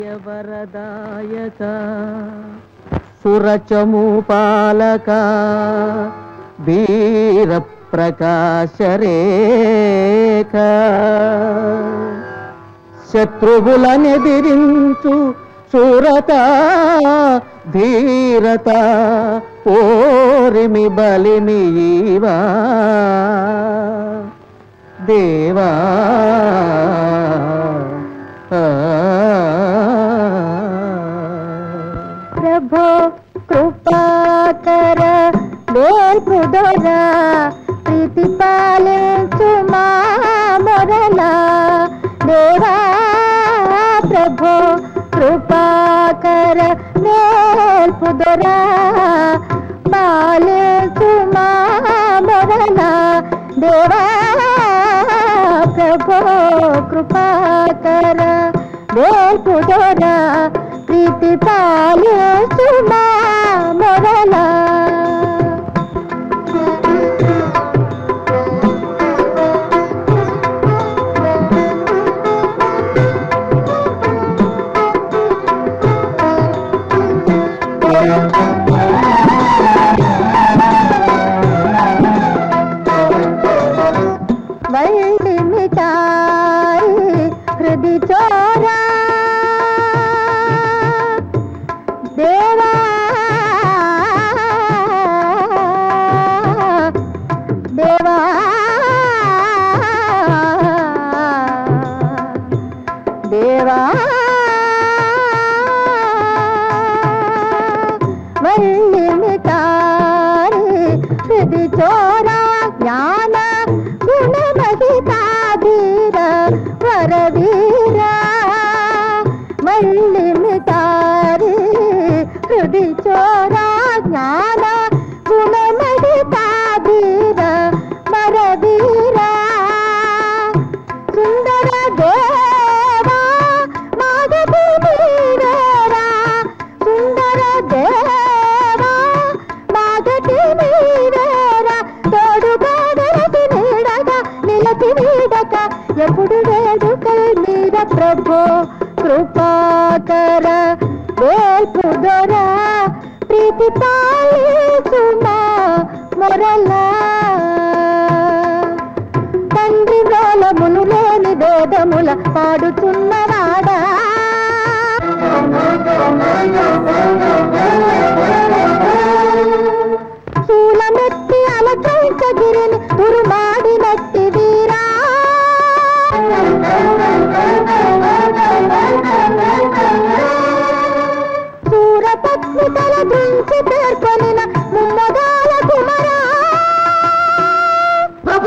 వరదాయక సురచము పాలక వీర ప్రకాశ రేఖ శత్రువులనెదిరించు శూరత ధీరత ఓరిమి బలిమి ఈవా దేవా ఆ. ప్రభో కృపాకర వేల్పుదొర ప్రీతి పాలించు మా మొరల దేవా ప్రభో కృపాకర వేల్పుదొర పాలించు మా మొరల దేవా ప్రభో కృపాకర వేల్పుదొర ప్రీతి పాలించు మా మొరల వల్లి మిఠాయి హృది చోరా దేవా దేవా దేవా వల్లి మిఠాయి హృది చోరా జ్ఞాన గుణమహితాధీర వరవీర వల్లి మిఠాయి హృది చోరా జ్ఞాన గుణమహితాధీర వరవీర సుందర దేవా మాధవి మీరేరా సుందర దేవా మాధవి మీరేరా తోడుగా నిలచి నీడగా నిలచి నీడక ఎప్పుడు వేడుకల్ మీద ప్రభో కృపాకర వేల్పుదొరా ప్రీతి పాలిసుమా మొరలా తండ్రి రోలములు లేని వేదముల పాడుతున్నవాడా శూలమెత్తి అలకైకగిరిని తురుమాడినట్టి వీరా సూరపత్ని తల దించి